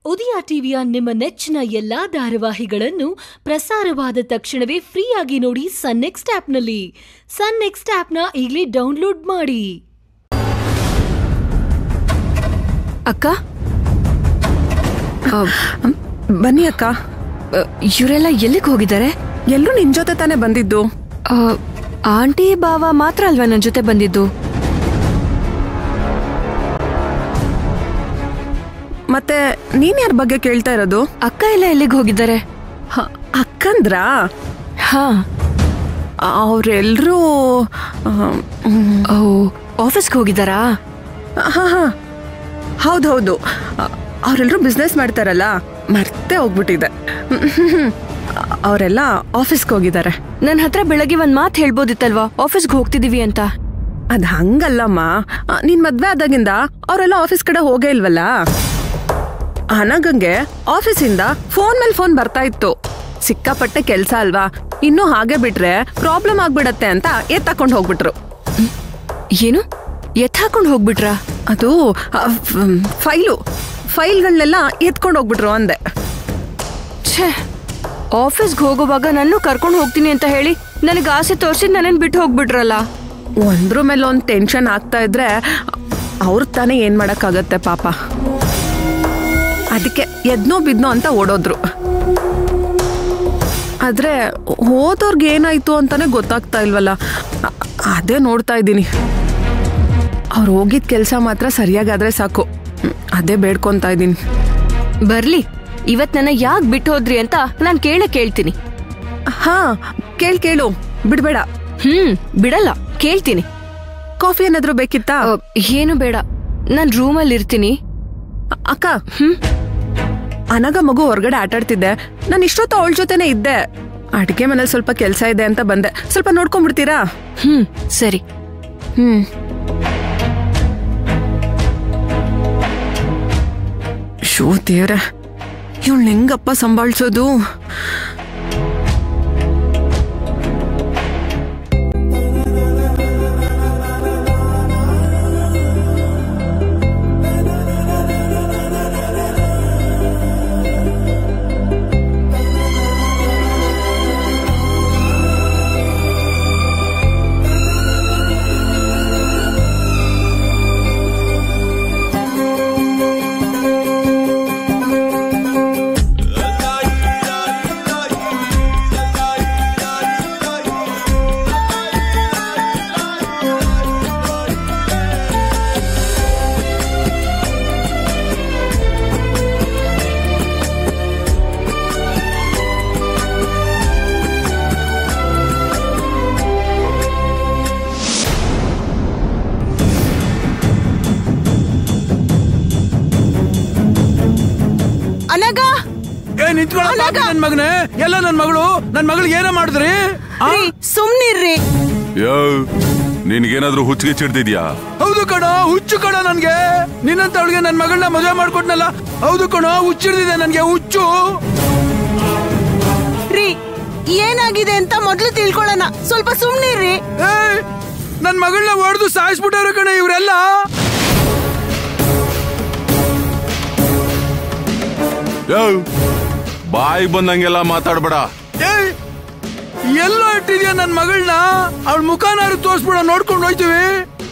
ಉದಯ ಟಿವಿಯ ನಿಮ್ಮ ನೆಚ್ಚಿನ ಎಲ್ಲಾ ಧಾರಾವಾಹಿಗಳನ್ನು ಪ್ರಸಾರವಾದ ತಕ್ಷಣವೇ ಫ್ರೀಯಾಗಿ ನೋಡಿ ಸನ್ ನೆಕ್ಸ್ಟ್ ಆಪ್ನಲ್ಲಿ ಸನ್ ನೆಕ್ಸ್ಟ್ ಆಪ್ನ ಈಗಲೇ ಡೌನ್ಲೋಡ್ ಮಾಡಿ ಅಕ್ಕ ಆ, ಬನ್ನಿ ಅಕ್ಕ ಆ, ಇವರೆಲ್ಲ ಎಲ್ಲಿಗೆ ಹೋಗಿದ್ದಾರೆ ಎಲ್ಲರೂ ನಿನ್ ಜೊತೆ ತಾನೇ ಬಂದಿದ್ದು ಆ, ಆಂಟಿ ಬಾವ ಮಾತ್ರ ಅಲ್ವಾ ನನ್ನ ಜೊತೆ ಬಂದಿದ್ದು ಮತ್ತೆ ನೀನ್ ಯಾರ ಬಗ್ಗೆ ಕೇಳ್ತಾ ಇರೋದು ಅಕ್ಕ ಎಲ್ಲ ಎಲ್ಲಿಗೆ ಹೋಗಿದ್ದಾರೆ ಹ, ಅಕ್ಕಂದ್ರಾ ಹಾ ಅವ್ರೆಲ್ರೂ ಓ ಆಫೀಸ್ಗೆ ಹೋಗಿದ್ದಾರಾ ಹಾ ಹಾ ಹೌದೌದು ಅವರೆಲ್ಲರೂ ಬಿಸ್ನೆಸ್ ಮಾಡ್ತಾರಲ್ಲ ಮರ್ತೆ ಹೋಗ್ಬಿಟ್ಟಿದೆ ಅವರೆಲ್ಲ ಆಫೀಸ್ಗೆ ಹೋಗಿದ್ದಾರೆ ನನ್ನ ಹತ್ರ ಬೆಳಗ್ಗೆ ಒಂದ್ ಮಾತು ಹೇಳ್ಬೋದಿತ್ತಲ್ವಾ ಆಫೀಸ್ಗೆ ಹೋಗ್ತಿದೀವಿ ಅಂತ ಅದ್ ಹಂಗಲ್ಲಮ್ಮ ಆ, ನೀನ್ ಮದ್ವೆ ಆದಾಗಿಂದ ಅವರೆಲ್ಲ ಆಫೀಸ್ ಕಡೆ ಹೋಗೇ ಇಲ್ವಲ್ಲ ಅನಗಂಗೆ ಆಫೀಸಿಂದ ಫೋನ್ ಮೇಲೆ ಫೋನ್ ಬರ್ತಾ ಇತ್ತು ಸಿಕ್ಕಾಪಟ್ಟೆ ಕೆಲ್ಸ ಅಲ್ವಾ ಇನ್ನು ಹಾಗೆ ಬಿಟ್ರೆ ಪ್ರಾಬ್ಲಮ್ ಆಗ್ಬಿಡತ್ತೆ ಅಂತ ಎತ್ತಕೊಂಡು ಹೋಗ್ಬಿಟ್ರು ಏನು ಎತ್ ಹಾಕೊಂಡು ಹೋಗ್ಬಿಟ್ರಾ ಅದು ಆ, ಫ್- ಫೈಲು ಫೈಲ್ಗಳನ್ನೆಲ್ಲ ಎತ್ಕೊಂಡು ಹೋಗ್ಬಿಟ್ರು ಅಂದೆ ಛೇ ಆಫೀಸ್ಗೆ ಹೋಗುವಾಗ ನನ್ನೂ ಕರ್ಕೊಂಡು ಹೋಗ್ತೀನಿ ಅಂತ ಹೇಳಿ ನನಗೆ ಆಸೆ ತೋರಿಸಿ ನನ್ನನ್ನು ಬಿಟ್ಟು ಹೋಗ್ಬಿಟ್ರಲ್ಲ ಒಂದ್ರ ಮೇಲೆ ಒಂದು ಟೆನ್ಷನ್ ಆಗ್ತಾ ಇದ್ರೆ ಅವ್ರ ತಾನೇ ಏನ್ ಮಾಡಕ್ಕಾಗತ್ತೆ ಪಾಪ ಅದಕ್ಕೆ ಎದ್ನೋ ಬಿದ್ನೋ ಅಂತ ಓಡೋದ್ರು ಆದ್ರೆ ಹೋದವ್ರಿಗೆ ಏನಾಯ್ತು ಅಂತಾನೆ ಗೊತ್ತಾಗ್ತಾ ಇಲ್ವಲ್ಲ ಅ- ಅದೇ ನೋಡ್ತಾ ಇದ್ದೀನಿ ಅವ್ರು ಹೋಗಿದ್ ಕೆಲಸ ಮಾತ್ರ ಸರಿಯಾಗಾದ್ರೆ ಸಾಕು ಹ್ಮ್, ಅದೇ ಬೇಡ್ಕೊಂತಾ ಇದ್ದೀನಿ ಬರ್ಲಿ ಇವತ್ ನನ್ನ ಯಾಕೆ ಬಿಟ್ಟು ಹೋದ್ರಿ ಅಂತ ನಾನು ಕೇಳೇ ಕೇಳ್ತೀನಿ ಹಾ ಕೇಳ್ ಕೇಳು ಬಿಡ್ಬೇಡ ಹ್ಮ್ ಬಿಡಲ್ಲ ಕೇಳ್ತೀನಿ ಕಾಫಿ ಏನಾದ್ರೂ ಬೇಕಿತ್ತಾ ಅ, ಏನು ಬೇಡ ನಾನು ರೂಮಲ್ಲಿ ಇರ್ತೀನಿ ಅ- ಅಕ್ಕ ಹ್ಮ್ ಅನಗ ಮಗು ಹೊರಗಡೆ ಆಟಾಡ್ತಿದ್ದೆ ನಾನು ಇಷ್ಟೊತ್ತು ಅವಳ ಜೊತೆನೆ ಇದ್ದೆ ಅಡಿಗೆ ಮನೇಲಿ ಸ್ವಲ್ಪ ಕೆಲಸ ಇದೆ ಅಂತ ಬಂದೆ ಸ್ವಲ್ಪ ನೋಡ್ಕೊಂಡ್ಬಿಡ್ತೀರಾ ಹ್ಮ್ ಸರಿ ಹ್ಮ್ ಶೋ ದೇವ್ರೆ ಇವಳು ಹೆಂಗಪ್ಪ ಸಂಭಾಳಿಸೋದು ಅನಗ ಏ ನಿಂತ್ಕೊಳ್ಳ ನನ್ ಮಗನೇ ಎಲ್ಲ ನನ್ ಮಗಳು ನನ್ ಮಗಳಿಗೆ ಏನ ಮಾಡಿದ್ರಿ ಆ? ಸುಮ್ನಿರ್ರಿ ಯೋ ನಿನ್ಗೇನಾದ್ರೂ ಹುಚ್ಚಿಗೆ ಚಿಡ್ದಿದ್ಯಾ ಹೌದು ಕಣ ಹುಚ್ಚು ಕಣ ನನ್ಗೆ ನಿನ್ನಂತ ಅವಳಿಗೆ ನನ್ ಮಗಳನ್ನ ಮದುವೆ ಮಾಡ್ಕೊಟ್ನಲ್ಲ ಹೌದು ಕಣ ಹುಚ್ಚಿಡ್ದಿದೆ ನನ್ಗೆ ಹುಚ್ಚು ರೀ ಏನಾಗಿದೆ ಅಂತ ಮೊದ್ಲು ತಿಳ್ಕೊಳ್ಳೋಣ ಸ್ವಲ್ಪ ಸುಮ್ನಿರ್ರಿ ಏ ನನ್ ಮಗಳನ್ನ ಹೊಡೆದು ಸಾಯಿಸ್ಬಿಟ್ಟವ್ರು ಕಣ ಇವರೆಲ್ಲ ಯೋ ಬಾಯಿ ಬಂದಂಗೆಲ್ಲ ಮಾತಾಡ್ಬೇಡ ಏ ಎಲ್ಲ ಇಟ್ಟಿದ್ಯಾ ನನ್ ಮಗಳನ್ನ ಅವಳ ಮುಖನಾರು ತೋರ್ಸ್ಬಿಡ ನೋಡ್ಕೊಂಡು ಹೋಯ್ತೀವಿ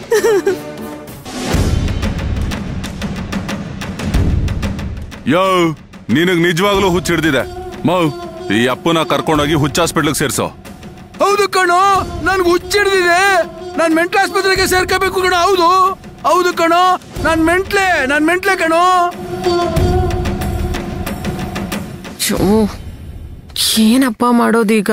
ಯೋ ನಿನಗ್ ನಿಜವಾಗ್ಲೂ ಹುಚ್ಚ ಹಿಡ್ದಿದೆ ಮೌ ಈ ಅಪ್ಪನ ಕರ್ಕೊಂಡೋಗಿ ಹುಚ್ಚ ಹಾಸ್ಪಿಟ್ಲಿಗೆ ಸೇರ್ಸೋ ಹೌದು ಕಣೋ ನನ್ಗೆ ಹುಚ್ಚಿಡ್ದಿದೆ ನಾನ್ ಮೆಂಟ್ಲ್ ಆಸ್ಪತ್ರೆಗೆ ಸೇರ್ಕೋಬೇಕು ಕಣೋ ಹೌದು ಹೌದು ಕಣೋ ನಾನ್ ಮೆಂಟ್ಲೆ ನಾನ್ ಮೆಂಟ್ಲೆ ಕಣೋ ಶೋ ಏನಪ್ಪ ಮಾಡೋದೀಗ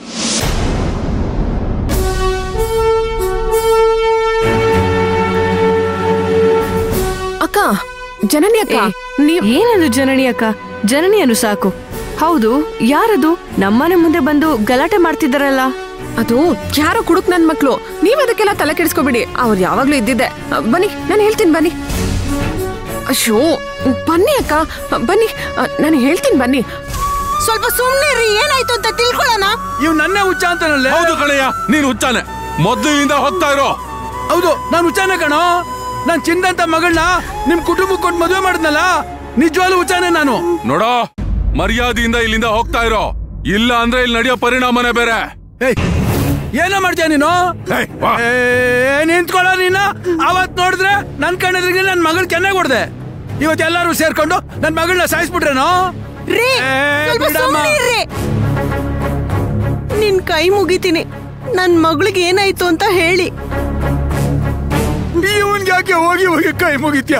ಅಕ್ಕ ಜನನಿ ಅಕ್ಕ ನೀವ್ ಏನದು ಜನನಿ ಅಕ್ಕ ಜನನಿ ಅನ್ನು ಸಾಕು ಹೌದು ಯಾರದು ನಮ್ಮನೆ ಮುಂದೆ ಬಂದು ಗಲಾಟೆ ಮಾಡ್ತಿದ್ದಾರಲ್ಲ ಅದು ಯಾರೋ ಕುಡುಕ್ ನನ್ ಮಕ್ಳು ನೀವ್ ಅದಕ್ಕೆಲ್ಲ ತಲೆ ಕೆಡಿಸ್ಕೊಬಿಡಿ ಅವ್ರು ಯಾವಾಗ್ಲೂ ಇದ್ದಿದ್ದೆ ಅ, ಬನ್ನಿ ನಾನು ಹೇಳ್ತೀನಿ ಬನ್ನಿ ಅಶೋ ಬನ್ನಿ ಅಕ್ಕ ಅ, ಬನ್ನಿ ನಾನು ಹೇಳ್ತೀನಿ ಬನ್ನಿ ಸ್ವಲ್ಪ ಸುಮ್ನಿರ್ರಿ ಏನಾಯ್ತು ಅಂತ ತಿಳ್ಕೊಳ್ಳೋಣ ಇವ್ ನನ್ನೇ ಹುಚ್ಚ ಅಂತಾನಲ್ಲೇ ಹೌದು ಕಣಯ್ಯ ನೀನ್ ಹುಚ್ಚಾನೆ ಮೊದ್ಲಿನಿಂದ ಹೋಗ್ತಾ ಇರೋ ಹೌದು ನಾನು ಹುಚ್ಚಾನೆ ಕಣೋ ನಾನ್ ಚಿಂದಂತ ಮಗಳನ್ನ ನಿಮ್ ಕುಟುಂಬಕ್ಕೆ ಕೊಟ್ಟು ಮದುವೆ ಮಾಡಿದ್ನಲ್ಲ ನಿಜವಾಗ್ಲೂ ಹುಚ್ಚಾನೆ ನಾನು ನೋಡೋ ಮರ್ಯಾದೆಯಿಂದ ಇಲ್ಲಿಂದ ಹೋಗ್ತಾ ಇರೋ ಇಲ್ಲ ಅಂದ್ರೆ ಇಲ್ಲಿ ನಡೆಯೋ ಪರಿಣಾಮನೇ ಬೇರೆ ಏಯ್ ಏನೋ ಮಾಡ್ತೀಯ ನೀನು ಏಯ್, ವಾ. ಏ, ನಿಂತ್ಕೊಳ್ಳೋ ನೀನು ಅವತ್ ನೋಡಿದ್ರೆ ನನ್ ಕಣ್ಣದ್ರಿಗೆ ನನ್ ಮಗಳು ಚೆನ್ನಾಗಿ ಹೊಡ್ದೆ ಇವತ್ತು ಎಲ್ಲಾರು ಸೇರ್ಕೊಂಡು ನನ್ ಮಗಳನ್ನ ಸಾಯಿಸ್ಬಿಟ್ರೇನೋ ರೀ ಏ, ಸ್ವಲ್ಪ ಬಿಡಮ್ಮ. ಸುಮ್ನೆ ಇರ್ರಿ. ನಿನ್ ಕೈ ಮುಗಿತೀನಿ ನನ್ ಮಗಳಿಗೆ ಏನಾಯ್ತು ಅಂತ ಹೇಳಿ ಇವನ್ಗೆ ಯಾಕೆ ಹೋಗಿ ಹೋಗಿ ಕೈ ಮುಗಿತ್ಯಾ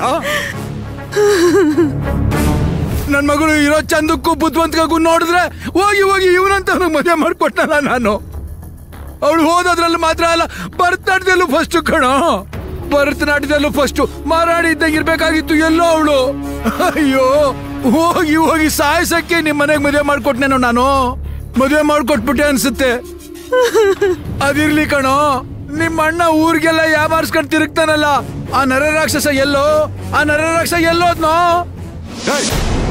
ನನ್ ಮಗಳು ಇರೋ ಚಂದಕ್ಕೂ ಬುದ್ಧಿವಂತಗೂ ನೋಡಿದ್ರೆ ಹೋಗಿ ಹೋಗಿ ಇವನಂತ ಮದುವೆ ಮಾಡ್ಕೊಟ್ಟಲ್ಲ ನಾನು ಅವಳು ಹೋದದ್ರಲ್ಲಿ ಮಾತ್ರ ಅಲ್ಲ ಭರತನಾಟ್ಯದಲ್ಲೂ ಫಸ್ಟ್ ಕಣೋ ಭರತನಾಟ್ಯದಲ್ಲೂ ಫಸ್ಟ್ ಮಾರಾಡಿ ಇದ್ದಂಗೆ ಇರ್ಬೇಕಾಗಿತ್ತು ಎಲ್ಲೋ ಅವಳು ಅಯ್ಯೋ ಹೋಗಿ ಹೋಗಿ ಸಾಯ್ಸಕ್ಕೆ ನಿಮ್ ಮನೆಗೆ ಮದುವೆ ಮಾಡ್ಕೊಟ್ನೇನೋ ನಾನು ಮದುವೆ ಮಾಡ್ಕೊಟ್ಬಿಟ್ಟೆ ಅನ್ಸುತ್ತೆ ಅದಿರ್ಲಿ ಕಣೋ ನಿಮ್ಮ ಅಣ್ಣ ಊರಿಗೆಲ್ಲ ಯಾಮಾರ್ಸ್ಕೊಂಡ್ ತಿರುಗ್ತಾನಲ್ಲ ಆ ನರ ರಾಕ್ಷಸ ಎಲ್ಲೋ ಆ ನರ ರಾಕ್ಷಸ ಎಲ್ಲೋದ್ನೋ ಏಯ್!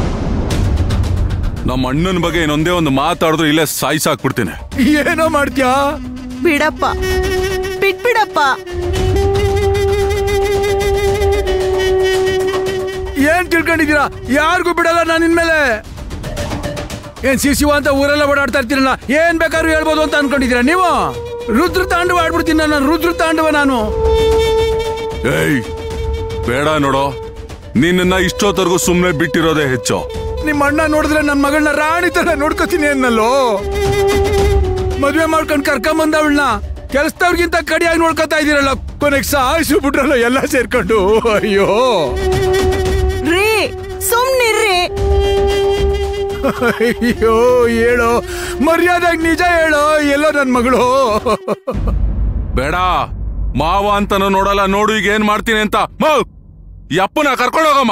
ನಮ್ಮ ಅಣ್ಣನ ಬಗ್ಗೆ ಇನ್ನೊಂದೇ ಒಂದು ಮಾತಾಡಿದ್ರೆ ಇಲ್ಲೇ ಸಾಯಿಸಾಕ್ಬಿಡ್ತೀನಿ ಏನೋ ಮಾಡ್ತ್ಯಾ ಬಿಡಪ್ಪ ಬಿಟ್ಬಿಡಪ್ಪ ಏನ್ ತಿಳ್ಕೊಂಡಿದ್ದೀರಾ ಯಾರಿಗೂ ಬಿಡಲ್ಲ ನಾನು ಇನ್ಮೇಲೆ ಏನ್ ಸಿಸಿವ ಅಂತ ಊರೆಲ್ಲ ಓಡಾಡ್ತಾ ಇರ್ತೀರಲ್ಲ ಏನ್ ಬೇಕಾದ್ರೂ ಹೇಳ್ಬೋದು ಅಂತ ಅನ್ಕೊಂಡಿದ್ದೀರಾ ನೀವು ರುದ್ರ ತಾಂಡವ ಆಡ್ಬಿಡ್ತೀನಿ ನಾನು ರುದ್ರ ತಾಂಡವ ನಾನು ಏಯ್ ಬೇಡ ನೋಡೋ ನಿನ್ನ ಇಷ್ಟೊತ್ತರ್ಗೂ ಸುಮ್ಮನೆ ಬಿಟ್ಟಿರೋದೇ ಹೆಚ್ಚು ನಿಮ್ಮ ಅಣ್ಣ ನೋಡಿದ್ರೆ ನನ್ನ ಮಗಳನ್ನ ರಾಣಿ ತರ ನೋಡ್ಕೋತೀನಿ ಅನ್ನಲ್ಲೋ ಮದ್ವೆ ಮಾಡ್ಕೊಂಡು ಕರ್ಕೊಂಬಂದ ಅವಳನ್ನ ಕೆಲ್ಸದವ್ರಿಗಿಂತ ಕಡಿಯಾಗಿ ನೋಡ್ಕೊತಾ ಇದೀರಲ್ಲ ಕೊನೆಗೆ ಸಾಯಿಸು ಬಿಟ್ರಲ್ಲ ಎಲ್ಲ ಸೇರ್ಕೊಂಡು ಅಯ್ಯೋ ರೀ ಸುಮ್ನಿರ್ರಿ ಅಯ್ಯೋ ಹೇಳೋ ಮರ್ಯಾದಾಗ ನಿಜ ಹೇಳೋ ಎಲ್ಲೋ ನನ್ ಮಗಳು ಬೇಡ ಮಾವ ಅಂತನೂ ನೋಡಲ್ಲ ನೋಡು ಈಗ ಏನ್ ಮಾಡ್ತೀನಿ ಅಂತ ಮಾವ್ ಈ ಅಪ್ಪನ ಕರ್ಕೊಂಡು ಹೋಗಮ್ಮ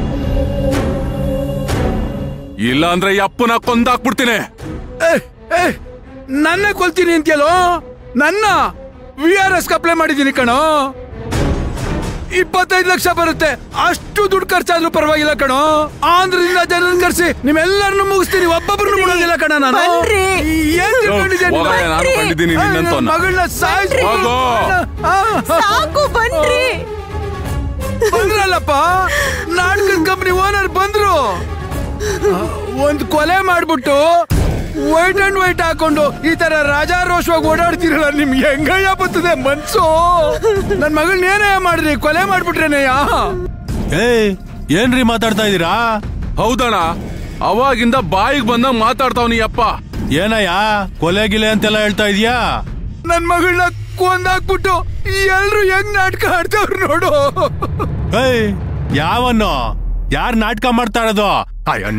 ಇಲ್ಲ ಅಂದ್ರೆ ಈ ಅಪ್ಪನ ಕೊಂದಾಕ್ಬಿಡ್ತೀನಿ ಏ, ಏ, ನನ್ನ ಕೊಲ್ತೀನಿ ಅಂತೀಯಲ್ಲೋ ನನ್ನ ವಿ ಆರ್ ಎಸ್ ಅಪ್ಲೈ ಮಾಡಿದ್ದೀನಿ ಕಣೋ ಇಪ್ಪತ್ತೈದು ಲಕ್ಷ ಬರುತ್ತೆ ಅಷ್ಟು ದುಡ್ಡು ಖರ್ಚಾದ್ರೂ ಪರವಾಗಿಲ್ಲ ಕಣೋ ಆಂಧ್ರದಿಂದ ಜನರನ್ನ ಕರ್ಸಿ ನಿಮ್ಮೆಲ್ಲರನ್ನು ಮುಗಿಸ್ತೀನಿ ಒಬ್ಬೊಬ್ರು ಬಿಡೋದಿಲ್ಲ ಕಣ ನಾನು ಬನ್ರಿ. ಏನ್ ತಿಳ್ಕೊಂಡಿದ್ಯಾ ನೀನು? ಹೋಗಯ್ಯ, ನಾನು ಕಂಡಿದ್ದೀನಿ ಆ, ನಿನ್ನಂತವ್ನ. ನನ್ ಮಗಳನ್ನ ಸಾಯಿಸಿ ಹೋಗೋ. ಸಾಕು ಬನ್ರಿ ಬಂದ್ರಲ್ಲಪ್ಪ ನಾಟಕದ ಕಂಪನಿ ಓನರ್ ಬಂದ್ರು ಆ, ಒಂದ್ ಕೊಲೆ ಮಾಡ್ಬಿಟ್ಟು ವೈಟ್ ಅಂಡ್ ವೈಟ್ ಹಾಕೊಂಡು ಈ ತರ ರಾಜಾರೋಷವಾಗಿ ಓಡಾಡ್ತಿರಲ್ಲ ನಿಮ್ಗೆ ಹೆಂಗಯ್ಯ ಬರ್ತದೆ ಮನ್ಸು ನನ್ ಮಗಳನ್ನ ಏನೇ ಮಾಡ್ರಿ ಕೊಲೆ ಮಾಡ್ಬಿಟ್ರೇನೆಯ ಏಯ್ ಏನ್ರಿ ಮಾತಾಡ್ತಾ ಇದೀರಾ ಹೌದಣ್ಣ ಅವಾಗಿಂದ ಬಾಯಿಗೆ ಬಂದಾಗ ಮಾತಾಡ್ತಾವ್ನಿ ಅಪ್ಪ ಏನಯ್ಯ ಕೊಲೆ ಗಿಲೆ ಅಂತೆಲ್ಲ ಹೇಳ್ತಾ ಇದೀಯಾ ನನ್ ಮಗಳನ್ನ ಕೊಂದಾಕ್ಬಿಟ್ಟು ಎಲ್ರು ಹೆಂಗ್ ನಾಟಕ ಆಡ್ತಾವ್ರು ನೋಡು ಏಯ್ ಯಾವನ್ನು ಯಾರ್ ನಾಟಕ ಮಾಡ್ತಾ ಇರೋದು ಅಯ್ಯನ್.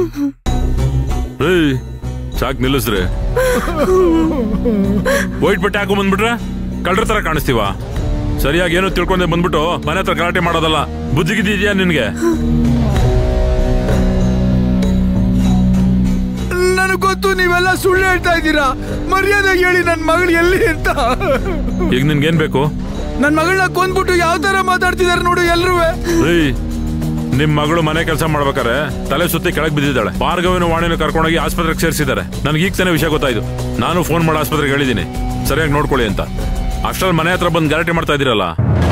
ಏಯ್ ಸಾಕ್ ನಿಲ್ಲಿಸ್ರಿ ವೈಟ್ ಬಟ್ಟೆ ಹಾಕೊಂಡ್ ಬಂದ್ಬಿಟ್ರೆ ಕಳ್ರ ತರ ಕಾಣಿಸ್ತೀವ ಸರಿಯಾಗಿ ಏನು ತಿಳ್ಕೊಂಡೆ ಬಂದ್ಬಿಟ್ಟು ಮನೆ ಹತ್ರ ಗಲಾಟೆ ಮಾಡೋದಲ್ಲ ಬುದ್ಧಿಗಿದ್ಯಾ ನಿನ್ಗೆ ನನಗ್ ಗೊತ್ತು ನೀವೆಲ್ಲ ಸುಳ್ಳು ಹೇಳ್ತಾ ಇದ್ದೀರಾ ಮರ್ಯಾದೆ ಹೇಳಿ ನನ್ ಮಗಳು ಎಲ್ಲಿ ಅಂತ ಈಗ ನಿನ್ಗೇನ್ ಬೇಕು ನನ್ ಮಗಳನ್ನ ಕೊಂದ್ಬಿಟ್ಟು ಯಾವ ತರ ಮಾತಾಡ್ತಿದಾರೆ ನೋಡು ಎಲ್ರೂ ಏಯ್ ನಿಮ್ ಮಗಳು ಮನೆ ಕೆಲಸ ಮಾಡ್ಬೇಕಾರೆ ತಲೆ ಸುತ್ತಿ ಕೆಳಗ್ ಬಿದ್ದಿದ್ದಾಳೆ ಭಾರ್ಗವಿನ ವಾಣಿನ ಕರ್ಕೊಂಡೋಗಿ ಆಸ್ಪತ್ರೆಗೆ ಸೇರಿಸಿದ್ದಾರೆ ನನಗೆ ಈಗ ತಾನೇ ವಿಷಯ ಗೊತ್ತಾಯ್ತು ನಾನು ಫೋನ್ ಮಾಡಿ ಆಸ್ಪತ್ರೆಗೆ ಹೇಳಿದ್ದೀನಿ ಸರಿಯಾಗಿ ನೋಡ್ಕೊಳ್ಳಿ ಅಂತ ಅಷ್ಟ್ರಲ್ಲಿ ಮನೆ ಹತ್ರ ಬಂದು ಗಲಾಟೆ ಮಾಡ್ತಾ ಇದೀರಲ್ಲ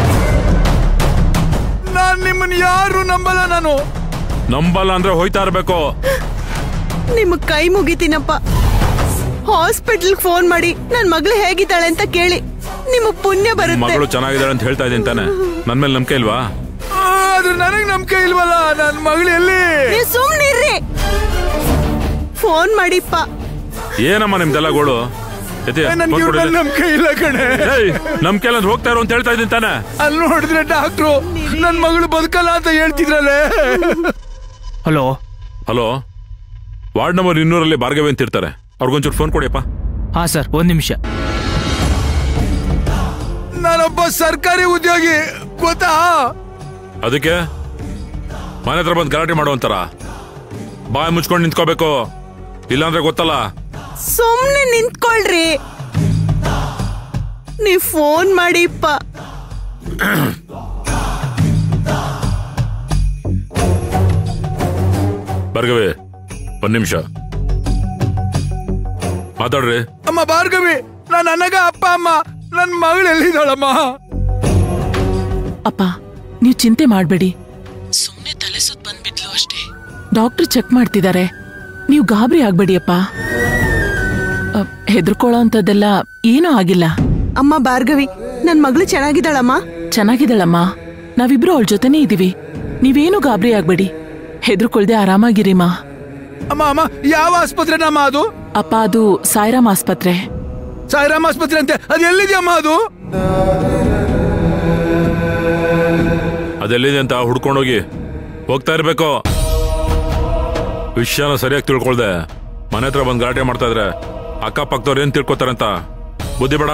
ನಾನ್ ನಿಮ್ಮನ್ನ ಯಾರು ನಂಬಲ್ಲ ನಾನು ನಂಬಲ್ಲ ಅಂದ್ರೆ ಹೋಯ್ತಾ ಇರ್ಬೇಕು ನಿಮ್ ಕೈ ಮುಗಿತೀನಪ್ಪ ಹಾಸ್ಪಿಟಲ್ ಫೋನ್ ಮಾಡಿ ನನ್ ಮಗಳು ಹೇಗಿದ್ದಾಳೆ ಅಂತ ಕೇಳಿ ನಿಮಗ್ ಪುಣ್ಯ ಬರುತ್ತೆ ಮಗಳು ಚೆನ್ನಾಗಿದ್ದಾಳೆ ಅಂತ ಹೇಳ್ತಾ ಇದ್ದೀನಿ ತಾನೆ ನನ್ ಮೇಲೆ ನಂಬಿಕೆ ಇಲ್ವಾ ಆ, ಅದು ನನಗ್ ನಂಬಿಕೆ ಇಲ್ವಲ್ಲ ನನ್ ಮಗಳು ಎಲ್ಲಿ ನೀವ್ ಸುಮ್ನಿರ್ರಿ ಫೋನ್ ಮಾಡಿಪ್ಪ ಏನಮ್ಮ ನಿಮ್ದೆಲ್ಲ ಗೋಳು ಎತ್ತಿ, ನನ್ ಫೋನ್ ಕೊಡಿ. ನಂಬಿಕೆ ಇಲ್ಲ ಕಣೆ ಏಯ್ ನಂಬಿಕೆ ಇಲ್ಲ ಅಂದ್ರೆ ಹೋಗ್ತಾ ಇರೋ ಅಂತ ಹೇಳ್ತಾ ಇದ್ದೀನಿ ತಾನೆ ಅಲ್ಲಿ ನೋಡಿದ್ರೆ ಡಾಕ್ಟ್ರು ನನ್ ಮಗಳು ಬದುಕಲ್ಲ ಅಂತ ಹೇಳ್ತಿದ್ರಲ್ಲೇ ಹಲೋ ಹಲೋ ವಾರ್ಡ್ ನಂಬರ್ ಇನ್ನೂರಲ್ಲಿ ಭಾರ್ಗವಿ ಅಂತ ಇರ್ತಾರೆ ಅವ್ರಿಗೊಂಚೂರು ಫೋನ್ ಕೊಡಿಯಪ್ಪ ಹಾ ಸರ್ ಒಂದ್ ನಿಮಿಷ ನಾನೊಬ್ಬ ಸರ್ಕಾರಿ ಉದ್ಯೋಗಿ ಗೊತ್ತಾ ಅದಕ್ಕೆ ಮನೆ ಹತ್ರ ಬಂದು ಗಲಾಟೆ ಮಾಡುವಂತಾರ ಬಾಯಿ ಮುಚ್ಕೊಂಡು ನಿಂತ್ಕೋಬೇಕು ಇಲ್ಲಾಂದ್ರೆ ಗೊತ್ತಲ್ಲ ಸುಮ್ನೆ ನಿಂತ್ಕೊಳ್ರಿ ನೀವ್ ಫೋನ್ ಮಾಡಿಪ್ಪ ಭಾರ್ಗವಿ ಒಂದ್ ನಿಮಿಷ ಮಾತಾಡ್ರಿ ಅಮ್ಮ ಭಾರ್ಗವಿ ನಾನು ನನಗ ಅಪ್ಪ ಅಮ್ಮ ನನ್ ಮಗಳು ಎಲ್ಲಿದ್ದಾಳಮ್ಮ ಅಪ್ಪ ನೀವು ಚಿಂತೆ ಮಾಡಬೇಡಿ ಸುಮ್ಮನೆ ತಲೆ ಸುತ್ತ ಬಂದ್ಬಿದ್ಲು ಅಷ್ಟೇ ಡಾಕ್ಟರ್ ಚೆಕ್ ಮಾಡ್ತಿದ್ದಾರೆ ನೀವು ಗಾಬರಿ ಆಗ್ಬೇಡಿಯಪ್ಪ ಅ, ಹೆದರ್ಕೊಳ್ಳೋ ಅಂಥದ್ದೆಲ್ಲ ಏನೂ ಆಗಿಲ್ಲ ಅಮ್ಮ ಭಾರ್ಗವಿ ನನ್ ಮಗಳು ಚೆನ್ನಾಗಿದ್ದಾಳಮ್ಮ ಚೆನ್ನಾಗಿದ್ದಾಳಮ್ಮ ನಾವಿಬ್ರು ಅವಳ ಜೊತೆನೇ ಇದೀವಿ ನೀವೇನು ಗಾಬರಿ ಆಗ್ಬೇಡಿ ಹೆದರ್ಕೊಳ್ದೆ ಆರಾಮಾಗಿರಿಮ್ಮ ಅಮ್ಮ ಅಮ್ಮ ಯಾವ ಆಸ್ಪತ್ರೆನಮ್ಮ ಅದು ಅಪ್ಪ ಅದು ಸಾಯಿರಾಮ್ ಆಸ್ಪತ್ರೆ ಸಾಯಿರಾಮ್ ಆಸ್ಪತ್ರೆ ಅಂತೆ ಅದು ಎಲ್ಲಿದೆಯಮ್ಮ ಅದು ಅದೆಲ್ಲಿದೆ ಅಂತ ಹುಡ್ಕೊಂಡೋಗಿ ಹೋಗ್ತಾ ಇರ್ಬೇಕು ವಿಷಯನ ಸರಿಯಾಗಿ ತಿಳ್ಕೊಳ್ದೆ ಮನೆ ಹತ್ರ ಬಂದು ಗಲಾಟೆ ಮಾಡ್ತಾ ಇದ್ರೆ ಅಕ್ಕಪಕ್ಕದವ್ರು ಏನ್ ತಿಳ್ಕೊತಾರಂತ ಬುದ್ಧಿ ಬೇಡ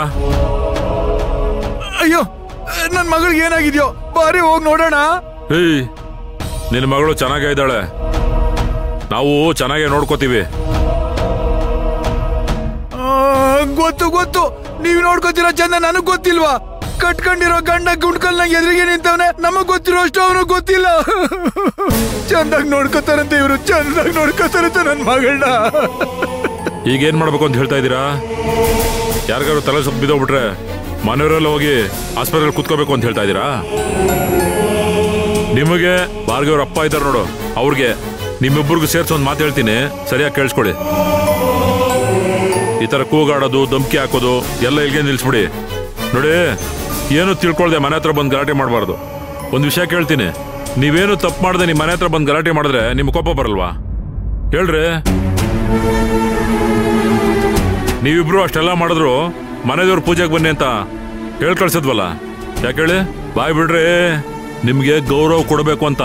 ಅಯ್ಯೋ ನನ್ ಮಗಳಿಗೆ ಏನಾಗಿದ್ಯೋ ಬಾರಿ ಹೋಗಿ ನೋಡೋಣ ಏಯ್ ನಿನ್ನ ಮಗಳು ಚೆನ್ನಾಗೇ ಇದ್ದಾಳೆ ನಾವು ಚೆನ್ನಾಗೇ ನೋಡ್ಕೋತೀವಿ ಆ, ಗೊತ್ತು ಗೊತ್ತು ನೀವ್ ನೋಡ್ಕೊತಿರೋ ಚಂದ ನನಗ್ ಗೊತ್ತಿಲ್ವಾ ಕಟ್ಕೊಂಡಿರೋ ಗಂಡ ಗುಂಡ್ಕಲ್ ನಂಗೆ ಎದುರಿಗೆ ನಿಂತವನೆ ನಮಗ್ ಗೊತ್ತಿರೋ ಅಷ್ಟು ಅವನು ಗೊತ್ತಿಲ್ಲ ಚಂದಾಗ್ ನೋಡ್ಕೋತಾರಂತೆ ಇವ್ರು ಚಂದಾಗ್ ನೋಡ್ಕೋತಾರಂತೆ ನನ್ ಮಗಳನ್ನ ಈಗ ಏನ್ ಮಾಡ್ಬೇಕು ಅಂತ ಹೇಳ್ತಾ ಇದ್ದೀರಾ ಯಾರಿಗಾರು ತಲೆ ಸ್ವಲ್ಪ ಬಿದ್ದೋಗ್ಬಿಟ್ರೆ ಮನೆಯವರೆಲ್ಲ ಹೋಗಿ ಆಸ್ಪತ್ರೆಯಲ್ಲಿ ಕುತ್ಕೋಬೇಕು ಅಂತ ಹೇಳ್ತಾ ಇದ್ದೀರಾ ನಿಮಗೆ ಭಾರ್ಗವ್ರ ಅಪ್ಪ ಇದ್ದಾರೆ ನೋಡು ಅವ್ರಿಗೆ ನಿಮ್ಮಿಬ್ಬರಿಗೂ ಸೇರ್ಸಿ ಒಂದು ಮಾತು ಹೇಳ್ತೀನಿ ಸರಿಯಾಗಿ ಕೇಳಿಸ್ಕೊಡಿ ಈ ತರ ಕೂಗಾಡೋದು ಧಮ್ಕಿ ಹಾಕೋದು ಎಲ್ಲ ಇಲ್ಲಿಗೆ ನಿಲ್ಸ್ಬಿಡಿ ನೋಡಿ ಏನು ತಿಳ್ಕೊಳ್ದೆ ಮನೆ ಹತ್ರ ಬಂದು ಗಲಾಟೆ ಮಾಡಬಾರ್ದು ಒಂದು ವಿಷಯ ಕೇಳ್ತೀನಿ ನೀವೇನು ತಪ್ಪು ಮಾಡದೆ ನಿಮ್ಮ ಮನೆ ಹತ್ರ ಬಂದು ಗಲಾಟೆ ಮಾಡಿದ್ರೆ ನಿಮ್ಗೆ ಕೋಪ ಬರಲ್ವಾ ಹೇಳ್ರಿ ನೀವಿಬ್ರು ಅಷ್ಟೆಲ್ಲ ಮಾಡಿದ್ರು ಮನೆದೇವ್ರ ಪೂಜೆಗೆ ಬನ್ನಿ ಅಂತ ಹೇಳ್ ಕಳ್ಸಿದ್ವಲ್ಲ ಯಾಕೆ ಹೇಳಿ ಬಾಯ್ ಬಿಡ್ರಿ ನಿಮ್ಗೆ ಗೌರವ ಕೊಡಬೇಕು ಅಂತ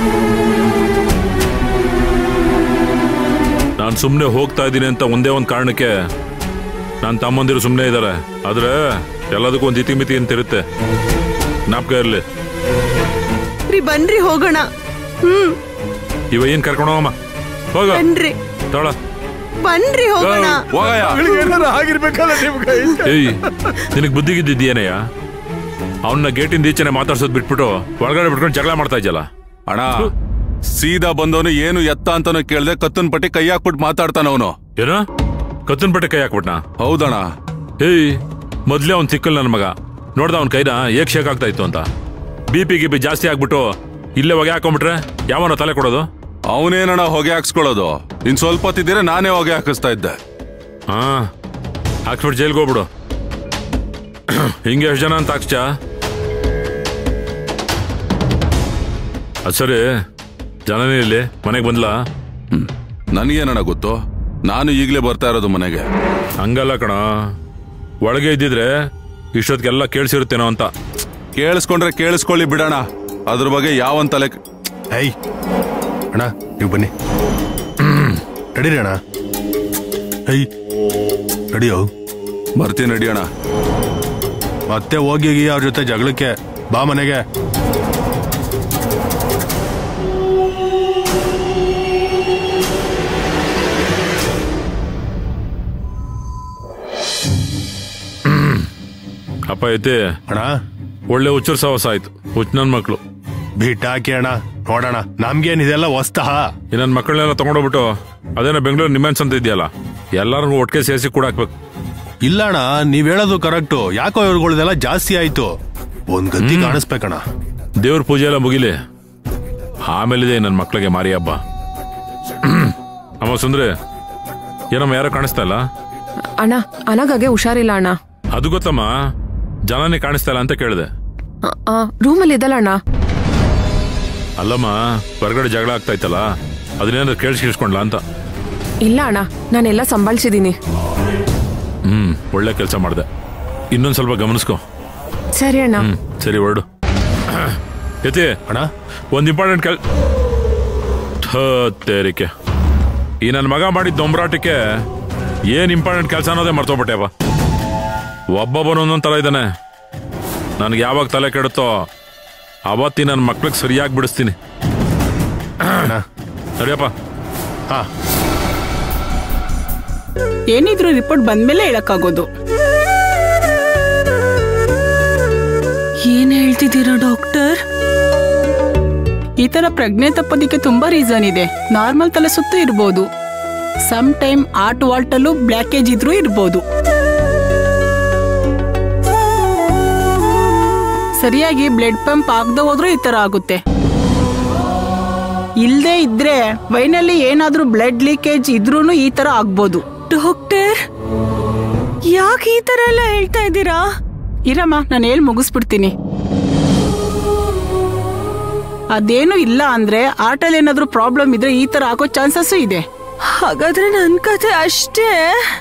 ನಾನು ಸುಮ್ಮನೆ ಹೋಗ್ತಾ ಇದ್ದೀನಿ ಅಂತ ಒಂದೇ ಒಂದು ಕಾರಣಕ್ಕೆ ನನ್ನ ತಮ್ಮಂದಿರು ಸುಮ್ಮನೆ ಇದ್ದಾರೆ ಆದ್ರೆ ಎಲ್ಲದಕ್ಕೂ ಒಂದು ಇತಿಮಿತಿ ಅಂತ ಇರುತ್ತೆ ಜ್ಞಾಪಕ ಇರಲಿ ರೀ ಬನ್ರಿ ಹೋಗೋಣ ಹ್ಮ್ ಇವ ಏನ್ ಕರ್ಕೊಂಡು ಹೋಗಮ್ಮ ಹೋಗ ಬನ್ರಿ ತಗೊಳ ಬನ್ರಿ ಹೋಗೋಣ ಹೋಗಯ್ಯ ಮಗಳಿಗೆ ಏನಾರ ಆಗಿರ್ಬೇಕಲ್ಲ ನಿಮ್ಗೆ ಏಯ್ ನಿನಗೆ ಬುದ್ಧಿ ಗಿದ್ದಿದ್ದೀಯನಯ್ಯ ಅವನ್ನ ಗೇಟಿಂದ ಈಚೆನೆ ಮಾತಾಡ್ಸೋದ್ ಬಿಟ್ಬಿಟ್ಟು ಒಳಗಡೆ ಬಿಟ್ಕೊಂಡು ಜಗಳ ಮಾಡ್ತಾ ಇದ್ದಲ್ಲ ಅಣ್ಣ ಸೀದಾ ಬಂದವನು ಏನು ಎತ್ತ ಅಂತಾನು ಕೇಳ್ದೆ ಕತ್ತನ್ ಪಟ್ಟಿ ಕೈ ಹಾಕ್ಬಿಟ್ಟು ಮಾತಾಡ್ತಾನವನು ಏನ ಕತ್ತನ್ ಪಟ್ಟೆ ಕೈ ಹಾಕ್ಬಿಟ್ನಾ ಹೌದಣ್ಣ ಏಯ್ ಮೊದ್ಲೇ ಅವ್ನ್ ಸಿಕ್ಕಲ್ ನನ್ನ ಮಗ ನೋಡ್ದ ಅವ್ನ ಕೈನ ಏಕ್ ಶೇಕ್ ಆಗ್ತಾ ಇತ್ತು ಅಂತ ಬಿ ಪಿ ಗಿಪಿ ಜಾಸ್ತಿ ಆಗ್ಬಿಟ್ಟು ಇಲ್ಲೇ ಹೊಗೆ ಹಾಕೊಂಡ್ಬಿಟ್ರೆ ಯಾವನ ತಲೆ ಕೊಡೋದು ಅವನೇನಣ್ಣ ಹೊಗೆ ಹಾಕ್ಸ್ಕೊಳ್ಳೋದು ಇನ್ ಸ್ವಲ್ಪ ಹೊತ್ತಿದ್ದೀರ ನಾನೇ ಹೊಗೆ ಹಾಕಿಸ್ತಾ ಇದ್ದೆ ಹಾ ಹಾಕ್ಸ್ಬಿಟ್ಟು ಜೈಲ್ಗೆ ಹೋಗ್ಬಿಡು ಹಿಂಗೆ ಎಷ್ಟು ಜನ ಅಂತ ಹಾಕ್ಸ್ಚ ಅದು ಸರಿ ಜನನೇ ಇಲ್ಲಿ ಮನೆಗೆ ಬಂದ್ಲಾ ನನಗೇನಣ್ಣ ಗೊತ್ತು ನಾನು ಈಗಲೇ ಬರ್ತಾ ಇರೋದು ಮನೆಗೆ ಹಂಗಲ್ಲ ಕಣ ಒಳಗೆ ಇದ್ದಿದ್ರೆ ಇಷ್ಟೊತ್ತಿಗೆಲ್ಲ ಕೇಳಿಸಿರುತ್ತೇನೋ ಅಂತ ಕೇಳಿಸ್ಕೊಂಡ್ರೆ ಕೇಳಿಸ್ಕೊಳ್ಳಿ ಬಿಡಣ ಅದ್ರ ಬಗ್ಗೆ ಯಾವನ್ ತಲೆ ಕ- ಏಯ್ ಅಣ್ಣ ನೀವು ಬನ್ನಿ ನಡೀರಿ ಅಣ್ಣ ಏಯ್ ನಡಿಯೋ ಬರ್ತೀನಿ ನಡಿಯೋಣ ಮತ್ತೆ ಹೋಗಿ ಅವ್ರ ಜೊತೆ ಜಗಳಕ್ಕೆ ಬಾ ಮನೆಗೆ ಅಪ್ಪ ಐತಿ ಅಣ್ಣ ಒಳ್ಳೆ ಹುಚ್ಚರ್ ಸಾಹಸ ಆಯ್ತು ಹುಚ್ಚ ನನ್ನ ಮಕ್ಕಳು ಬಿಟ್ಟ ಹಾಕಿ ಅಣ್ಣ ನೋಡೋಣ ನಮ್ಗೇನ್ ಇದೆಲ್ಲ ಹೊಸ್ತಹ ಈ ನನ್ನ ಮಕ್ಕಳನ್ನೆಲ್ಲ ತಗೊಂಡೋಗ್ಬಿಟ್ಟು ಅದೇನೋ ಬೆಂಗಳೂರು ನಿಮ್ಮೆನ್ಸ್ ಅಂತ ಇದೆಯಲ್ಲ ಎಲ್ಲರಿಗೂ ಒಟ್ಟಿಗೆ ಸೇರಿಸಿ ಕೂಡ ಹಾಕ್ಬೇಕು ಇಲ್ಲ ಅಣ್ಣ ನೀವ್ ಹೇಳೋದು ಕರೆಕ್ಟು ಯಾಕೋ ಇವ್ರುಗಳ್ದೆಲ್ಲ ಜಾಸ್ತಿ ಆಯ್ತು ಒಂದ್ ಗತಿ ಕಾಣಿಸ್ಬೇಕಣ್ಣ ದೇವ್ರ ಪೂಜೆ ಎಲ್ಲ ಮುಗಿಲಿ ಆಮೇಲಿದೆ ನನ್ನ ಮಕ್ಕಳಿಗೆ ಮಾರಿ ಹಬ್ಬ ಅಮ್ಮ ಸುಂದ್ರೆ ಏನಮ್ಮ ಯಾರೋ ಕಾಣಿಸ್ತಾ ಇಲ್ಲ ಅಣ್ಣ ಅನಗಾಗೆ ಹುಷಾರಿಲ್ಲ ಅಣ್ಣ ಅದು ಗೊತ್ತಮ್ಮ ಜನನೇ ಕಾಣಿಸ್ತಾ ಇಲ್ಲ ಅಂತ ಕೇಳಿದೆ ರೂಮಲ್ಲಿ ಇದ್ದಲ್ಲ ಅಣ್ಣ ಅಲ್ಲಮ್ಮ ಹೊರಗಡೆ ಜಗಳ ಆಗ್ತಾ ಇತ್ತಲ್ಲ ಅದನ್ನೇನಾದ್ರು ಕೇಳಿಸ್ಕಿಸ್ಕೊಂಡ್ಲಾ ಅಂತ ಇಲ್ಲ ಅಣ್ಣ ನಾನೆಲ್ಲ ಸಂಭಾಳಿಸಿದ್ದೀನಿ ಹ್ಮ್ ಒಳ್ಳೆ ಕೆಲಸ ಮಾಡಿದೆ ಇನ್ನೊಂದ್ ಸ್ವಲ್ಪ ಗಮನಿಸ್ಕೊ ಸರಿ ಅಣ್ಣ ಹ್ಮ್ ಸರಿ ಹೊರಡು ಯತಿ ಅಣ್ಣ ಒಂದ್ ಇಂಪಾರ್ಟೆಂಟ್ ಕೆಲ್ ತೇರಿಕೆ ಈ ನನ್ನ ಮಗ ಮಾಡಿದ ದೊಂಬರಾಟಕ್ಕೆ ಏನ್ ಇಂಪಾರ್ಟೆಂಟ್ ಕೆಲಸ ಅನ್ನೋದೇ ಮರ್ತೋಗ್ಬಿಟ್ಟೆಪ್ಪ ಒಬ್ಬೊಬ್ಬನು ಒಂದೊಂದ್ ತರ ಇದ್ದಾನೆ ನನ್ಗೆ ಯಾವಾಗ ತಲೆ ಕೆಡುತ್ತೋ ಅವತ್ತಿ ನನ್ನ ಮಕ್ಳಿಗೆ ಸರಿಯಾಗಿ ಬಿಡಿಸ್ತೀನಿ ಅಣ್ಣ ಸರಿಯಪ್ಪ ಹಾ ಏನಿದ್ರು ರಿಪೋರ್ಟ್ ಬಂದ್ಮೇಲೆ ಹೇಳಕ್ಕಾಗೋದು ಏನ್ ಹೇಳ್ತಿದ್ದೀರಾ ಡಾಕ್ಟರ್ ಈ ತರ ಪ್ರಜ್ಞೆ ತಪ್ಪೋದಿಕ್ಕೆ ತುಂಬಾ ರೀಸನ್ ಇದೆ ನಾರ್ಮಲ್ ತಲೆ ಸುತ್ತು ಇರ್ಬೋದು ಸಮ್ ಟೈಮ್ ಆರ್ಟ್ ವಾಲ್ಟಲ್ಲೂ ಬ್ಲ್ಯಾಕೇಜ್ ಇದ್ರೂ ಇರ್ಬೋದು ಸರಿಯಾಗಿ ಬ್ಲಡ್ ಪಂಪ್ ಆಗದೆ ಹೋದ್ರೂ ಈ ತರ ಆಗುತ್ತೆ ಇಲ್ದೇ ಇದ್ರೆ ವೈನಲ್ಲಿ ಏನಾದ್ರೂ ಬ್ಲಡ್ ಲೀಕೇಜ್ ಇದ್ರೂನು ಈ ತರ ಆಗ್ಬೋದು ಡಾಕ್ಟರ್ ಯಾಕೆ ಈ ತರ ಎಲ್ಲ ಹೇಳ್ತಾ ಇದ್ದೀರಾ ಇರಮ್ಮ ನಾನು ಹೇಳಿ ಮುಗಿಸ್ಬಿಡ್ತೀನಿ ಅದೇನು ಇಲ್ಲ ಅಂದ್ರೆ ಆಟಲ್ಲಿ ಏನಾದ್ರೂ ಪ್ರಾಬ್ಲಮ್ ಇದ್ರೆ ಈ ತರ ಆಗೋ ಚಾನ್ಸಸ್ ಇದೆ ಹಾಗಾದ್ರೆ ನನ್ ಕತೆ ಅಷ್ಟೇ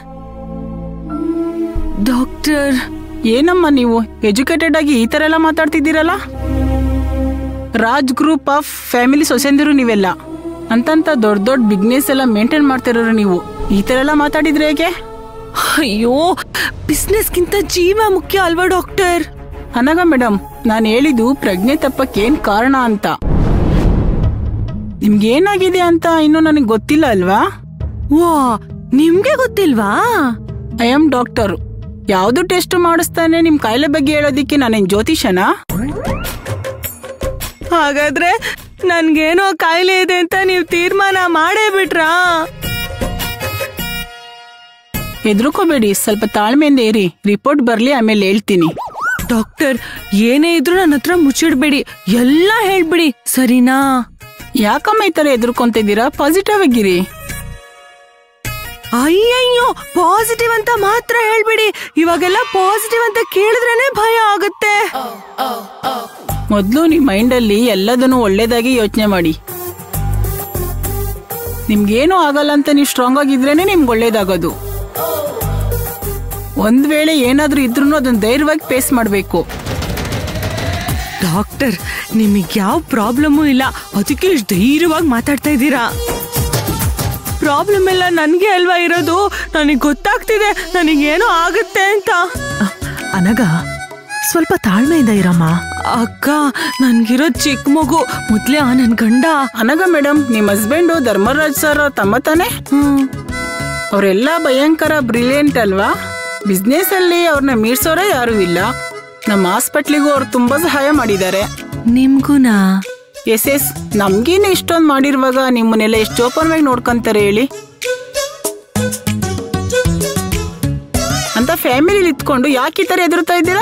ಡಾಕ್ಟರ್ ಏನಮ್ಮ ನೀವು ಎಜುಕೇಟೆಡ್ ಆಗಿ ಈ ತರ ಎಲ್ಲ ಮಾತಾಡ್ತಿದ್ದೀರಲ್ಲ ರಾಜ್ ಗ್ರೂಪ್ ಆಫ್ ಫ್ಯಾಮಿಲಿ ಸೊಸೆಂದಿರು ನೀವೆಲ್ಲ ಅಂತಂತ ದೊಡ್ಡ ದೊಡ್ಡ ಬಿಸ್ನೆಸ್ ಎಲ್ಲ ಮೇಂಟೈನ್ ಮಾಡ್ತಿರೋರು ನೀವು ಈ ತರ ಎಲ್ಲ ಮಾತಾಡಿದ್ರೆ ಹೇಗೆ ಅಯ್ಯೋ ಬಿಸ್ನೆಸ್ಗಿಂತ ಜೀವ ಮುಖ್ಯ ಅಲ್ವಾ ಡಾಕ್ಟರ್ ಅನಗ ಮೇಡಮ್ ನಾನು ಹೇಳಿದ್ದು ಪ್ರಜ್ಞೆ ತಪ್ಪಕ್ಕೆ ಏನ್ ಕಾರಣ ಅಂತ ನಿಮ್ಗೆ ಏನಾಗಿದೆ ಅಂತ ಇನ್ನು ನನಗೆ ಗೊತ್ತಿಲ್ಲ ಅಲ್ವಾ ವಾ ನಿಮ್ಗೆ ಗೊತ್ತಿಲ್ವಾ ಐ ಆಮ್ ಡಾಕ್ಟರ್ ಯಾವ್ದು ಟೆಸ್ಟ್ ಮಾಡಿಸ್ತಾನೆ ನಿಮ್ ಕಾಯಿಲೆ ಬಗ್ಗೆ ಹೇಳೋದಿಕ್ಕೆ ನಾನೇನ್ ಜ್ಯೋತಿಷನಾ ಹಾಗಾದ್ರೆ ನನ್ಗೇನೋ ಕಾಯಿಲೆ ಇದೆ ಅಂತ ನೀವು ತೀರ್ಮಾನ ಮಾಡೇ ಬಿಟ್ರಾ ಹೆದರ್ಕೋಬೇಡಿ ಸ್ವಲ್ಪ ತಾಳ್ಮೆಯಿಂದ ಇರಿ ರಿಪೋರ್ಟ್ ಬರ್ಲಿ ಆಮೇಲೆ ಹೇಳ್ತೀನಿ ಡಾಕ್ಟರ್ ಏನೇ ಇದ್ರು ನನ್ನ ಹತ್ರ ಮುಚ್ಚಿಡ್ಬೇಡಿ ಎಲ್ಲ ಹೇಳ್ಬಿಡಿ ಸರಿನಾ ಯಾಕಮ್ಮ ಈ ತರ ಎದುರ್ಕೊಂತಿದ್ದೀರಾ ಪಾಸಿಟಿವ್ ಆಗಿರಿ ಅಯ್ಯಯ್ಯೋ ಪಾಸಿಟಿವ್ ಅಂತ ಮಾತ್ರ ಹೇಳ್ಬಿಡಿ ಇವಾಗೆಲ್ಲ ಪಾಸಿಟಿವ್ ಅಂತ ಕೇಳಿದ್ರೇನೆ ಭಯ ಆಗುತ್ತೆ ಮೊದಲು ನಿಮ್ಮ ಮೈಂಡಲ್ಲಿ ಎಲ್ಲದನ್ನು ಒಳ್ಳೇದಾಗಿ ಯೋಚನೆ ಮಾಡಿ ನಿಮ್ಗೇನು ಆಗಲ್ಲ ಅಂತ ನೀವು ಸ್ಟ್ರಾಂಗ್ ಆಗಿದ್ರೇನೆ ನಿಮ್ಗೆ ಒಳ್ಳೇದಾಗೋದು ಒಂದ್ ವೇಳೆ ಏನಾದ್ರೂ ಇದ್ರೂ ಅದನ್ನ ಧೈರ್ಯವಾಗಿ ಫೇಸ್ ಮಾಡಬೇಕು ಡಾಕ್ಟರ್ ನಿಮಗೆ ಯಾವ ಪ್ರಾಬ್ಲಮ್ಮು ಇಲ್ಲ ಅದಕ್ಕೆ ಇಷ್ಟು ಧೈರ್ಯವಾಗಿ ಮಾತಾಡ್ತಾ ಇದ್ದೀರಾ ಪ್ರಾಬ್ಲಮ್ ಎಲ್ಲ ನನಗೆ ಅಲ್ವಾ ಇರೋದು ನನಗೆ ಗೊತ್ತಾಗ್ತಿದೆ ನನಗೇನೋ ಆಗುತ್ತೆ ಅಂತ ಅನಗ ಸ್ವಲ್ಪ ತಾಳ್ಮೆಯಿಂದ ಇರಮ್ಮ ಅಕ್ಕ ನನ್ಗಿರೋ ಚಿಕ್ಕ ಮಗು ಮೊದ್ಲೇ ಆ ನನ್ ಗಂಡ ಅನಗ ಮೇಡಮ್ ನಿಮ್ಮ ಹಸ್ಬೆಂಡು ಧರ್ಮರಾಜ್ ಸರ್ ತಮ್ಮ ತಾನೆ ಅವರೆಲ್ಲ ಭಯಂಕರ ಬ್ರಿಲಿಯಂಟ್ ಅಲ್ವಾ ಬಿಸ್ನೆಸ್ ಅಲ್ಲಿ ಅವ್ರನ್ನ ಮೀರ್ಸೋರೇ ಯಾರು ಇಲ್ಲ ನಮ್ಮ ಹಾಸ್ಪಿಟ್ಲಿಗೂ ಅವ್ರು ತುಂಬಾ ಸಹಾಯ ಮಾಡಿದ್ದಾರೆ ನಿಮ್ಗುನಾ ಎಸ್ ಎಸ್ ನಮ್ಗೇನೆ ಇಷ್ಟೊಂದು ಮಾಡಿರುವಾಗ ನಿಮ್ಮನ್ನೆಲ್ಲ ಎಷ್ಟು ಓಪನ್ ಆಗಿ ನೋಡ್ಕೊಂತಾರೆ ಹೇಳಿ ಅಂತ ಫ್ಯಾಮಿಲಿ ಇತ್ಕೊಂಡು ಯಾಕೆ ಈ ಥರ ಎದುರ್ತಾ ಇದ್ದೀರಾ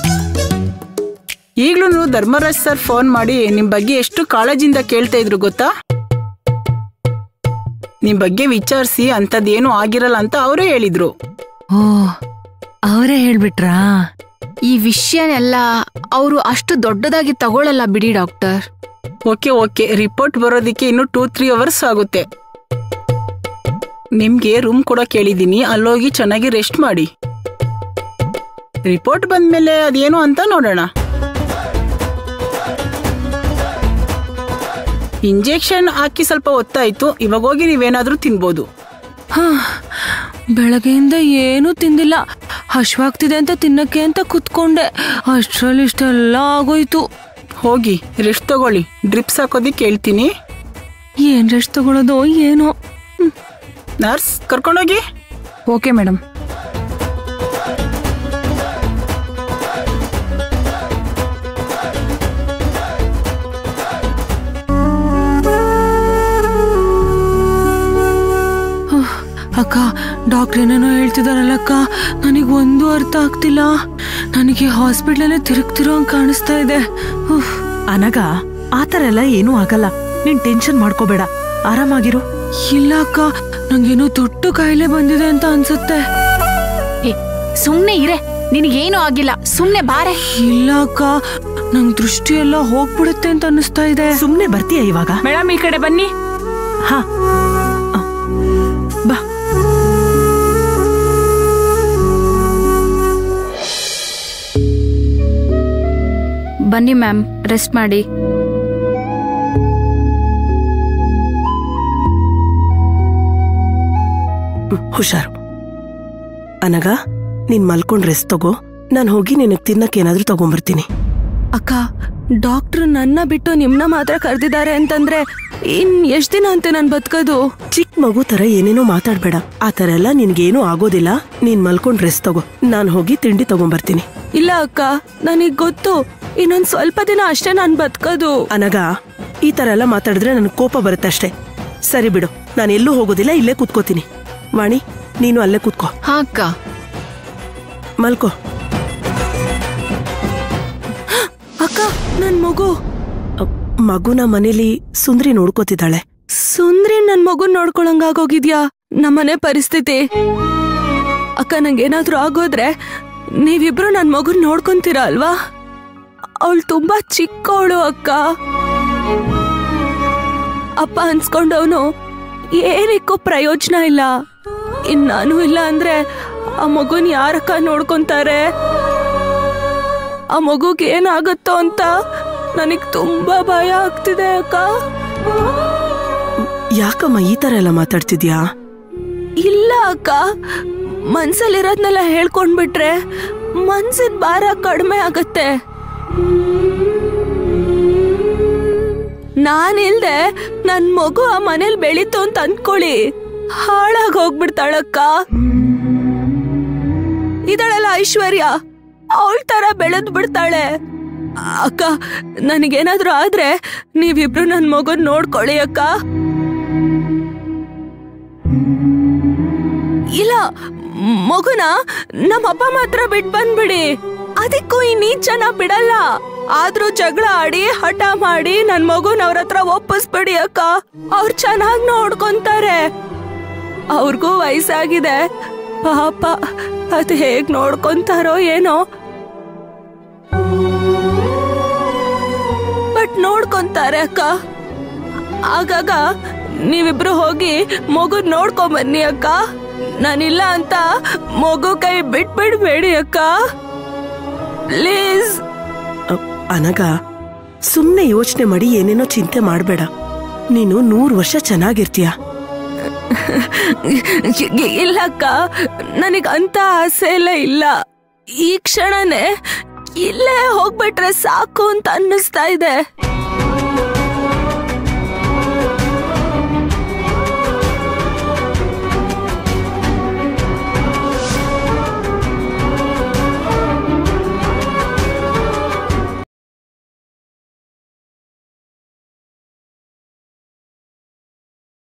ಈಗ್ಲೂ ಧರ್ಮರಾಜ್ ಸರ್ ಫೋನ್ ಮಾಡಿ ನಿಮ್ ಬಗ್ಗೆ ಎಷ್ಟು ಕಾಳಜಿಯಿಂದ ಕೇಳ್ತಾ ಇದ್ರು ಗೊತ್ತಾ ನಿಮ್ ಬಗ್ಗೆ ವಿಚಾರಿಸಿ ಅಂಥದ್ದೇನು ಆಗಿರಲ್ಲ ಅಂತ ಅವರೇ ಹೇಳಿದ್ರು ಓ ಅವರೇ ಹೇಳ್ಬಿಟ್ರಾ ಈ ವಿಷಯನೆಲ್ಲ ಅವರು ಅಷ್ಟು ದೊಡ್ಡದಾಗಿ ತಗೊಳ್ಳಲ್ಲ ಬಿಡಿ ಡಾಕ್ಟರ್ ಓಕೆ ಓಕೆ ರಿಪೋರ್ಟ್ ಬರೋದಕ್ಕೆ ಇನ್ನು ಟೂ ತ್ರೀ ಅವರ್ಸ್ ಆಗುತ್ತೆ ನಿಮ್ಗೆ ರೂಮ್ ಕೂಡ ಕೇಳಿದ್ದೀನಿ ಅಲ್ಲೋಗಿ ಚೆನ್ನಾಗಿ ರೆಸ್ಟ್ ಮಾಡಿ ರಿಪೋರ್ಟ್ ಬಂದ್ಮೇಲೆ ಅದೇನು ಅಂತ ನೋಡೋಣ ಇಂಜೆಕ್ಷನ್ ಹಾಕಿ ಸ್ವಲ್ಪ ಹೊತ್ತಾಯ್ತು ಇವಾಗ ಹೋಗಿ ನೀವೇನಾದ್ರೂ ತಿನ್ಬೋದು ಹಾ, ಬೆಳಗ್ಗೆಯಿಂದ ಏನೂ ತಿಂದಿಲ್ಲ ಹಶ್ವಾಗ್ತಿದೆ ಅಂತ ತಿನ್ನಕ್ಕೆ ಅಂತ ಕುತ್ಕೊಂಡೆ ಅಷ್ಟ್ರಲ್ಲಿ ಇಷ್ಟೆಲ್ಲ ಆಗೋಯ್ತು ಹೋಗಿ ರೆಸ್ಟ್ ತಗೊಳ್ಳಿ ಡ್ರಿಪ್ಸ್ ಹಾಕೋದಿಕ್ಕೆ ಹೇಳ್ತೀನಿ ಏನ್ ರೆಸ್ಟ್ ತಗೊಳ್ಳೋದು ಏನೋ ನರ್ಸ್ ಕರ್ಕೊಂಡೋಗಿ ಓಕೆ ಮೇಡಮ್ ಅಕ್ಕ ಡಾಕ್ಟರ್ ಏನೇನೋ ಹೇಳ್ತಿದಾರಲ್ಲಕ್ಕ ನನಗೆ ಒಂದು ಅರ್ಥ ಆಗ್ತಿಲ್ಲ ನನಗೆ ಹಾಸ್ಪಿಟ್ಲಲ್ಲೇ ತಿರುಗ್ತಿರೋ ಹಂಗ್ ಕಾಣಿಸ್ತಾ ಇದೆ ಉಫ್. ಅನಗ ಆತರ ಎಲ್ಲ ಏನೂ ಆಗಲ್ಲ ನೀನ್ ಟೆನ್ಷನ್ ಮಾಡ್ಕೋಬೇಡ ಆರಾಮಾಗಿರು ಇಲ್ಲ ಅಕ್ಕ ನಂಗೇನೋ ದೊಡ್ಡ ಕಾಯಿಲೆ ಬಂದಿದೆ ಅಂತ ಅನ್ಸುತ್ತೆ ಏ ಸುಮ್ನೆ ಇರೆ ನಿನಗೇನು ಆಗಿಲ್ಲ ಸುಮ್ನೆ ಬಾರೆ ಇಲ್ಲ ಅಕ್ಕ ನಂಗ್ ದೃಷ್ಟಿ ಎಲ್ಲ ಹೋಗ್ಬಿಡುತ್ತೆ ಅಂತ ಅನಿಸ್ತಾ ಇದೆ ಸುಮ್ನೆ ಬರ್ತೀಯ ಇವಾಗ ಮೇಡಮ್ ಈ ಕಡೆ ಬನ್ನಿ ಹಾ ಆ, ಬಾ ಬನ್ನಿ ಮ್ಯಾಮ್ ರೆಸ್ಟ್ ಮಾಡಿ ಹುಷಾರು ಅನಗ ನೀನ್ ಮಲ್ಕೊಂಡ್ ರೆಸ್ಟ್ ತಗೋ ನಾನು ಹೋಗಿ ನಿನಗ್ ತಿನ್ನಕ್ ಏನಾದ್ರೂ ತಗೊಂಬರ್ತೀನಿ ಅಕ್ಕ ಡಾಕ್ಟರ್ ನನ್ನ ಬಿಟ್ಟು ನಿಮ್ನ ಮಾತ್ರ ಕರೆದಿದ್ದಾರೆ ಅಂತಂದ್ರೆ ಇನ್ ಎಷ್ಟ್ ದಿನ ಅಂತೆ ನಾನ್ ಬದುಕೋದು ಚಿಕ್ಕ ಮಗು ತರ ಏನೇನೋ ಮಾತಾಡ್ಬೇಡ ಆ ತರ ಎಲ್ಲ ನಿನ್ಗೇನು ಆಗೋದಿಲ್ಲ ನೀನ್ ಮಲ್ಕೊಂಡ್ ರೆಸ್ಟ್ ತಗೋ ನಾನ್ ಹೋಗಿ ತಿಂಡಿ ತಗೊಂಬರ್ತೀನಿ ಇಲ್ಲ ಅಕ್ಕ ನನಗ್ ಗೊತ್ತು ಇನ್ನೊಂದ್ ಸ್ವಲ್ಪ ದಿನ ಅಷ್ಟೇ ನಾನ್ ಬದುಕೋದು ಅನಗ ಈ ತರ ಎಲ್ಲ ಮಾತಾಡಿದ್ರೆ ನನ್ಗೆ ಕೋಪ ಬರುತ್ತಷ್ಟೇ ಸರಿ ಬಿಡು ನಾನು ಎಲ್ಲೂ ಹೋಗೋದಿಲ್ಲ ಇಲ್ಲೇ ಕೂತ್ಕೋತೀನಿ ವಾಣಿ ನೀನು ಅಲ್ಲೇ ಕೂತ್ಕೋ ಹಾ ಅಕ್ಕ ಮಲ್ಕೋ ಅಕ್ಕ ನನ್ ಮಗು ಅ, ಮಗುನ ಮನೇಲಿ ಸುಂದ್ರಿ ನೋಡ್ಕೋತಿದ್ದಾಳೆ ಸುಂದ್ರಿ ನನ್ ಮಗುನ್ ನೋಡ್ಕೊಳಂಗಾಗೋಗಿದ್ಯಾ ನಮ್ಮನೆ ಪರಿಸ್ಥಿತಿ ಅಕ್ಕ ನಂಗೇನಾದ್ರೂ ಆಗೋದ್ರೆ ನೀವಿಬ್ರು ನನ್ ಮಗುನ್ ನೋಡ್ಕೊಂತೀರಾ ಅಲ್ವಾ ಅವಳು ತುಂಬಾ ಚಿಕ್ಕವಳು ಅಕ್ಕ ಅಪ್ಪ ಅನ್ಸ್ಕೊಂಡವನು ಏನಕ್ಕೂ ಪ್ರಯೋಜನ ಇಲ್ಲ ಇನ್ ನಾನು ಇಲ್ಲ ಅಂದ್ರೆ ಆ ಮಗುನ್ ಯಾರಕ್ಕ ನೋಡ್ಕೊಂತಾರೆ ಆ ಮಗುಗೆ ಏನಾಗುತ್ತೋ ಅಂತ ನನಗ್ ತುಂಬಾ ಭಯ ಆಗ್ತಿದೆ ಅಕ್ಕ ಯಾಕಮ್ಮ ಈ ತರ ಎಲ್ಲ ಮಾತಾಡ್ತಿದ್ಯಾ ಇಲ್ಲ ಅಕ್ಕ ಮನ್ಸಲ್ಲಿರೋದ್ನೆಲ್ಲ ಹೇಳ್ಕೊಂಡ್ಬಿಟ್ರೆ ಮನ್ಸಿನ ಭಾರ ಕಡಿಮೆ ಆಗತ್ತೆ ನಾನಿಲ್ದೆ ನನ್ ಮಗು ಆ ಮನೇಲಿ ಬೆಳೀತು ಅಂತ ಅನ್ಕೊಳ್ಳಿ ಹಾಳಾಗ್ ಹೋಗ್ಬಿಡ್ತಾಳಕ್ಕ ಇದಳೆಲ್ಲ ಐಶ್ವರ್ಯ ಅವಳ ತರ ಬೆಳೆದ್ ಬಿಡ್ತಾಳೆ ಅಕ್ಕ ನನಗೇನಾದ್ರೂ ಆದ್ರೆ ನೀವಿಬ್ರು ನನ್ ಮಗನ್ ನೋಡ್ಕೊಳ್ಳಿ ಅಕ್ಕ ಇಲ್ಲ ಮಗುನ ನಮ್ಮ ಅಪ್ಪ ಮಾತ್ರ ಬಿಟ್ ಬಂದ್ಬಿಡಿ ಅದಕ್ಕೂ ಈ ನೀಚನ ಬಿಡಲ್ಲ ಆದ್ರೂ ಜಗಳ ಆಡಿ ಹಠ ಮಾಡಿ ನನ್ ಮಗುನ ಅವ್ರ ಹತ್ರ ಒಪ್ಪಿಸ್ಬಿಡಿ ಅಕ್ಕ ಅವ್ರು ಚೆನ್ನಾಗ್ ನೋಡ್ಕೊಂತಾರೆ ಅವ್ರಿಗೂ ವಯಸ್ಸಾಗಿದೆ ಪಾಪ ಅದ್ ಹೇಗ್ ನೋಡ್ಕೊಂತಾರೋ ಏನೋ ಬಟ್ ನೋಡ್ಕೊಂತಾರೆ ಅಕ್ಕ ಆಗಾಗ ನೀವಿಬ್ರು ಹೋಗಿ ಮಗು ನೋಡ್ಕೊಂಡ್ ಬನ್ನಿ ಅಕ್ಕ ನಾನಿಲ್ಲ ಅಂತ ಮಗು ಕೈ ಬಿಟ್ಬಿಡ್ಬೇಡಿ ಅಕ್ಕ ಪ್ಲೀಸ್ ಅ, ಅನಗ ಸುಮ್ನೆ ಯೋಚನೆ ಮಾಡಿ ಏನೇನೋ ಚಿಂತೆ ಮಾಡ್ಬೇಡ ನೀನು ನೂರ್ ವರ್ಷ ಚೆನ್ನಾಗಿರ್ತೀಯ ಇಲ್ಲಕ್ಕ ನನಗ್ ಅಂತ ಆಸೆ ಎಲ್ಲ ಇಲ್ಲ ಈ ಕ್ಷಣನೇ ಇಲ್ಲೇ ಹೋಗ್ಬಿಟ್ರೆ ಸಾಕು ಅಂತ ಅನ್ನಿಸ್ತಾ ಇದೆ